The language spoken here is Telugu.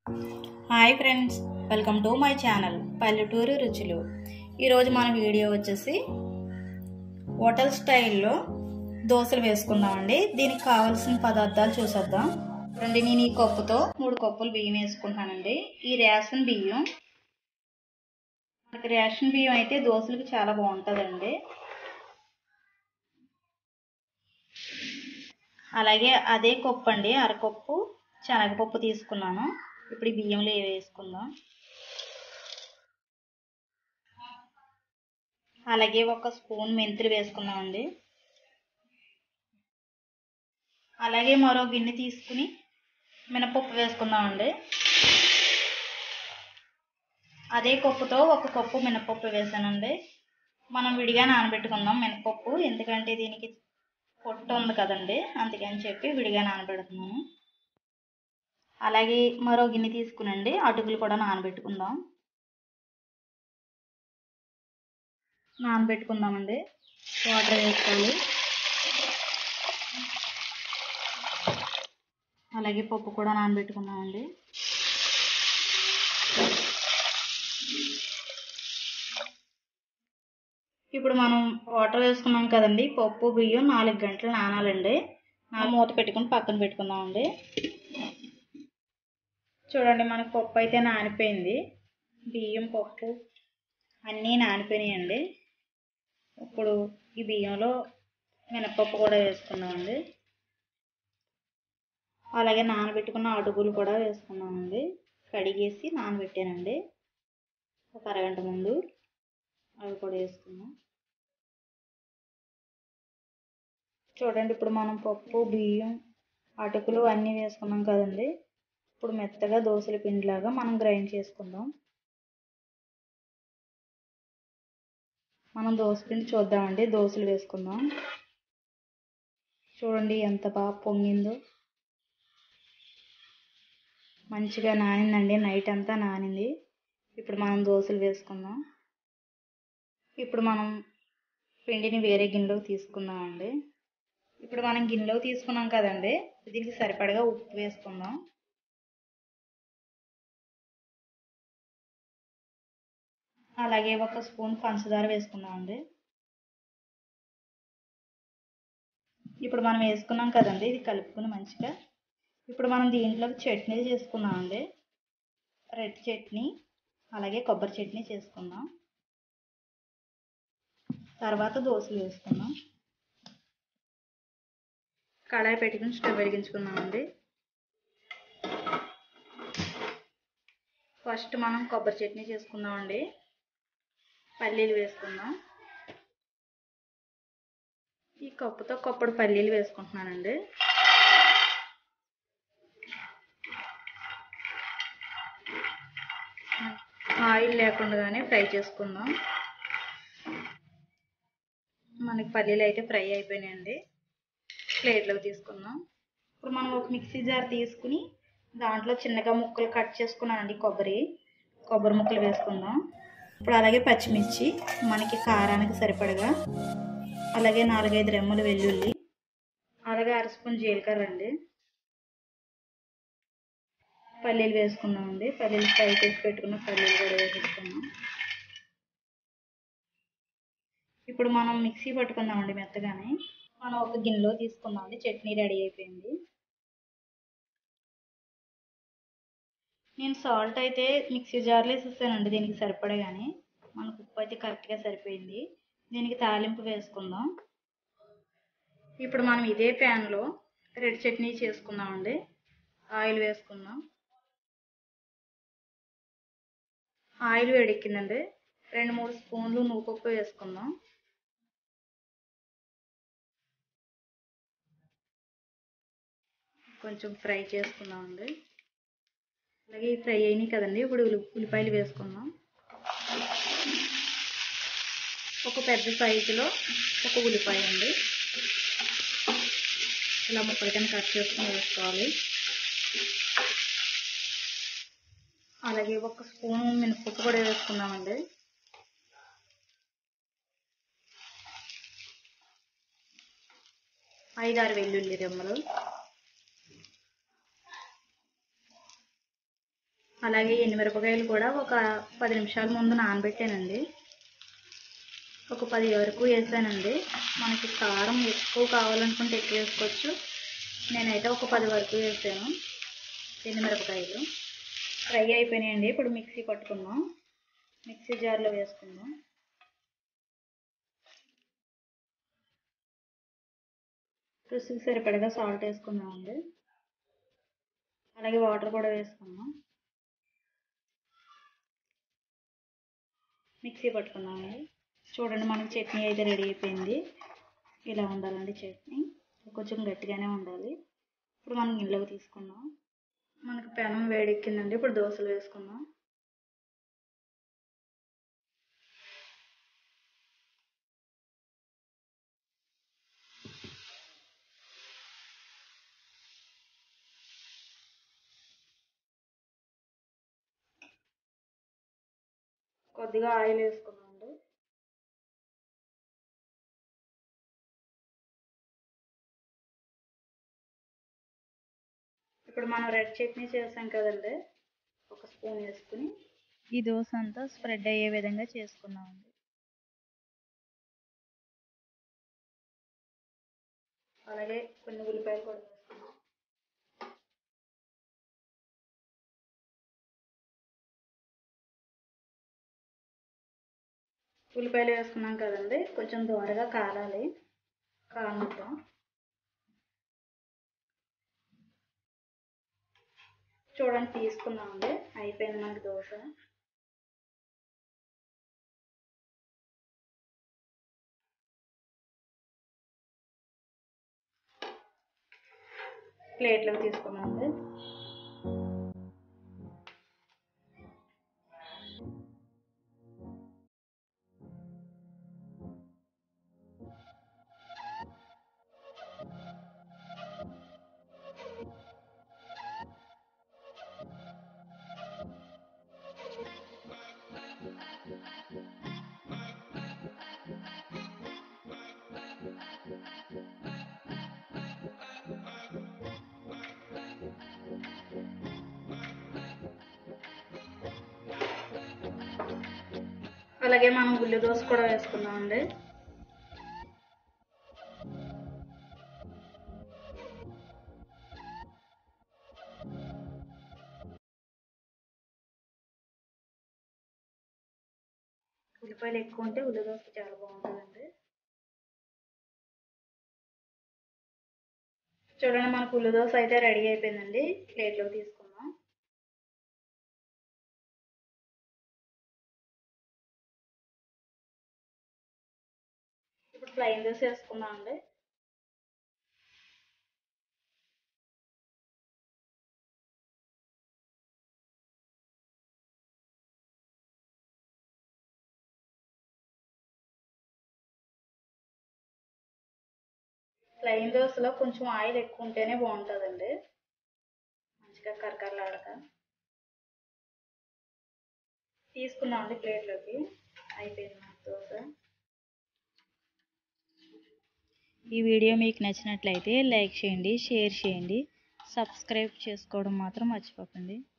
hi friends welcome to my channel పల్లెటూరు రుచులు ఈరోజు మన వీడియో వచ్చేసి హోటల్ స్టైల్లో దోశలు వేసుకుందామండి దీనికి కావాల్సిన పదార్థాలు చూసేద్దాం రండి నేను ఈ కప్పుతో మూడు కప్పులు బియ్యం వేసుకుంటానండి ఈ రేషన్ బియ్యం మనకి రేషన్ బియ్యం అయితే దోశలకు చాలా బాగుంటుందండి అలాగే అదే కప్పు అండి అరకప్పు శనగపప్పు తీసుకున్నాను ఇప్పుడు ఈ బియ్యంలో వేసుకుందాం అలాగే ఒక స్పూన్ మెంతులు వేసుకుందామండి అలాగే మరో గిన్నె తీసుకుని మినపప్పు వేసుకుందామండి అదే కప్పుతో ఒక కప్పు మినపప్పు వేసానండి మనం విడిగా నానబెట్టుకుందాం మినపప్పు ఎందుకంటే దీనికి పొట్టు ఉంది కదండి అందుకని చెప్పి విడిగా నానబెడుతున్నాను అలాగే మరో గిన్నె తీసుకునండి అటుకులు కూడా నానబెట్టుకుందాం నానబెట్టుకుందామండి వాటర్ వేసుకోవాలి అలాగే పప్పు కూడా నానబెట్టుకుందామండి ఇప్పుడు మనం వాటర్ వేసుకున్నాం కదండి పప్పు బియ్యం నాలుగు గంటలు నానాలండి నా మూత పెట్టుకుని పక్కన పెట్టుకుందామండి చూడండి మనకు పప్పు అయితే నానిపోయింది బియ్యం పప్పు అన్నీ నానిపోయినాయండి ఇప్పుడు ఈ బియ్యంలో మినపప్పు కూడా వేసుకున్నామండి అలాగే నానబెట్టుకున్న అడుగులు కూడా వేసుకున్నామండి కడిగేసి నానబెట్టానండి ఒక అరగంట ముందు అవి కూడా వేసుకున్నాం చూడండి ఇప్పుడు మనం పప్పు బియ్యం అటుకులు అన్నీ వేసుకున్నాం కదండి ఇప్పుడు మెత్తగా దోశల పిండిలాగా మనం గ్రైండ్ చేసుకుందాం మనం దోశ పిండి చూద్దామండి దోశలు వేసుకుందాం చూడండి ఎంత బాగా పొంగిందో మంచిగా నానిందండి నైట్ అంతా నానింది ఇప్పుడు మనం దోశలు వేసుకుందాం ఇప్పుడు మనం పిండిని వేరే గిన్నెలోకి తీసుకుందామండి ఇప్పుడు మనం గిన్నెలోకి తీసుకున్నాం కదండి దీనికి సరిపడగా ఉప్పు వేసుకుందాం అలాగే ఒక స్పూన్ పంచదార వేసుకుందామండి ఇప్పుడు మనం వేసుకున్నాం కదండి ఇది కలుపుకుని మంచిగా ఇప్పుడు మనం దీంట్లోకి చట్నీ చేసుకుందామండి రెడ్ చట్నీ అలాగే కొబ్బరి చట్నీ చేసుకుందాం తర్వాత దోశలు వేసుకుందాం కళాయి పెట్టుకుని స్టవ్ వెలిగించుకుందామండి ఫస్ట్ మనం కొబ్బరి చట్నీ చేసుకుందామండి పల్లీలు వేసుకుందాం ఈ కప్పుతో కొప్పడు పల్లీలు వేసుకుంటున్నానండి ఆయిల్ లేకుండానే ఫ్రై చేసుకుందాం మనకి పల్లీలు అయితే ఫ్రై అయిపోయినాయండి ప్లేట్లోకి తీసుకుందాం ఇప్పుడు మనం ఒక మిక్సీ జార్ తీసుకుని దాంట్లో చిన్నగా ముక్కలు కట్ చేసుకున్నానండి కొబ్బరి కొబ్బరి ముక్కలు వేసుకుందాం ఇప్పుడు అలాగే పచ్చిమిర్చి మనకి కారానికి సరిపడగా అలాగే నాలుగైదు రెమ్మలు వెల్లుల్లి అలాగే అర స్పూన్ జీలకర్ర అండి పల్లీలు వేసుకుందామండి పల్లీలు ఫ్రై చేసి పెట్టుకున్న పల్లీలు కూడా వేసేసుకుందాం ఇప్పుడు మనం మిక్సీ పట్టుకుందామండి మెత్తగానే మనం ఒక గిన్నెలో తీసుకుందామండి చట్నీ రెడీ అయిపోయింది నేను సాల్ట్ అయితే మిక్సీ జార్లో వేసేసానండి దీనికి సరిపడే కానీ మనకు ఉప్పు అయితే కరెక్ట్గా సరిపోయింది దీనికి తాలింపు వేసుకుందాం ఇప్పుడు మనం ఇదే ప్యాన్లో రెడ్ చట్నీ చేసుకుందామండి ఆయిల్ వేసుకుందాం ఆయిల్ వేడెక్కిందండి రెండు మూడు స్పూన్లు నువ్వుపప్పు వేసుకుందాం కొంచెం ఫ్రై చేసుకుందామండి అలాగే ఫ్రై అయినాయి కదండి ఇప్పుడు ఉల్లిపాయలు వేసుకుందాం ఒక పెద్ద సైజులో ఒక ఉల్లిపాయ అండి ఇలా ముక్కలు కింద కట్ చేసుకుని వేసుకోవాలి అలాగే ఒక స్పూన్ మినపప్పు కూడా వేసుకుందామండి ఐదారు వెల్లుల్లి రెమ్మలు అలాగే ఎండుమిరపకాయలు కూడా ఒక పది నిమిషాల ముందు నానబెట్టానండి ఒక పది వరకు వేసానండి మనకి కారం ఎక్కువ కావాలనుకుంటే ఎక్కువ వేసుకోవచ్చు నేనైతే ఒక పది వరకు వేసాను ఎండుమిరపకాయలు ఫ్రై అయిపోయినాయండి ఇప్పుడు మిక్సీ పట్టుకుందాం మిక్సీ జార్లో వేసుకుందాం రుచికి సరిపడగా సాల్ట్ వేసుకుందామండి అలాగే వాటర్ కూడా వేసుకుందాం మిక్సీ పట్టుకుందామండి చూడండి మనకి చట్నీ అయితే రెడీ అయిపోయింది ఇలా ఉండాలండి చట్నీ కొంచెం గట్టిగానే ఉండాలి ఇప్పుడు మనం గిన్నెలోకి తీసుకుందాం మనకి పెనం వేడెక్కిందండి ఇప్పుడు దోశలు వేసుకుందాం కొద్దిగా ఆయిల్ వేసుకుందామండి ఇప్పుడు మనం రెడ్ చట్నీ చేసాం కదండి ఒక స్పూన్ వేసుకుని ఈ దోశ అంతా స్ప్రెడ్ అయ్యే విధంగా చేసుకుందామండి అలాగే కొన్ని ఉల్లిపాయలు కూడా వేసుకుందాం ఉల్లిపాయలు వేసుకున్నాం కదండి కొంచెం దోరగా కాలాలి కాలనిద్దాం చూడండి తీసుకున్నామండి అయిపోయింది మనకి దోశ ప్లేట్లోకి తీసుకున్నామండి అలాగే మనం ఉల్లి దోశ కూడా వేసుకుందామండి ఉల్లిపాయలు ఎక్కువ ఉంటే ఉల్లి దోశ చాలా బాగుంటుందండి చూడండి మనకు ఉల్లి దోశ అయితే రెడీ అయిపోయిందండి ప్లేట్లోకి తీసుకుందాం ఇప్పుడు ప్లెయిన్ దోశ వేసుకుందాం అండి ప్లెయిన్ దోశలో కొంచెం ఆయిల్ ఎక్కువ ఉంటేనే బాగుంటుందండి మంచిగా కరకరలాడక తీసుకున్నామండి ప్లేట్లోకి అయిపోయింది మన దోశ ఈ వీడియో మీకు నచ్చినట్లయితే లైక్ చేయండి షేర్ చేయండి సబ్స్క్రైబ్ చేసుకోవడం మాత్రం మర్చిపోకండి